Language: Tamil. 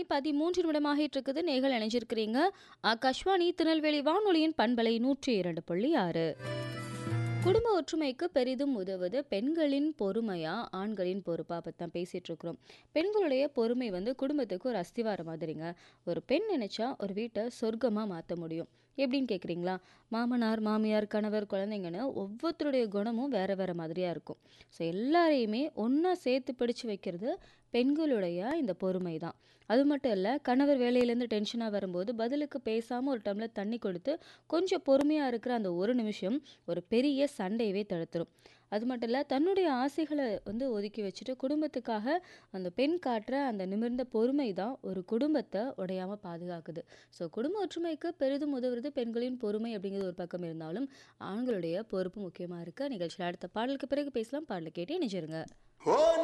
பதிமூன்று நிமிடமாகிட்டு இருக்குது நேர்கள் இணைஞ்சிருக்கிறீங்க ஆகாஷ்வாணி திருநெல்வேலி வானொலியின் பண்பலை நூற்றி இரண்டு புள்ளி ஆறு குடும்ப ஒற்றுமைக்கு பெரிதும் உதவுது பெண்களின் பொறுமையா ஆண்களின் பொறுப்பா பற்றி தான் பேசிட்டு இருக்கிறோம் பெண்களுடைய பொறுமை வந்து குடும்பத்துக்கு ஒரு அஸ்திவாரம் மாதிரிங்க ஒரு பெண் நினைச்சா ஒரு வீட்டை சொர்க்கமாக மாற்ற முடியும் எப்படின்னு கேட்குறீங்களா மாமனார் மாமியார் கணவர் குழந்தைங்கன்னு ஒவ்வொருத்தருடைய குணமும் வேற வேற மாதிரியாக இருக்கும் ஸோ எல்லாரையுமே ஒன்றா சேர்த்து பிடிச்சு வைக்கிறது பெண்களுடைய இந்த பொறுமை தான் அது மட்டும் இல்லை கணவர் வேலையிலேருந்து டென்ஷனாக வரும்போது பதிலுக்கு பேசாமல் ஒரு டம்ளர் தண்ணி கொடுத்து கொஞ்சம் பொறுமையாக இருக்கிற அந்த ஒரு நிமிஷம் ஒரு பெரிய சண்டையவே தடுத்துரும் அது மட்டும் இல்லை தன்னுடைய ஆசைகளை வந்து ஒதுக்கி வச்சுட்டு குடும்பத்துக்காக அந்த பெண் காட்டுற அந்த நிமிர்ந்த பொறுமை தான் ஒரு குடும்பத்தை உடையாமல் பாதுகாக்குது ஸோ குடும்ப ஒற்றுமைக்கு பெரிதும் உதவுறது பெண்களின் பொறுமை அப்படிங்கிறது ஒரு பக்கம் இருந்தாலும் ஆண்களுடைய பொறுப்பு முக்கியமாக இருக்குது நிகழ்ச்சியில் அடுத்த பாடலுக்கு பிறகு பேசலாம் பாடலை கேட்டு இணைஞ்சிருங்க ஓ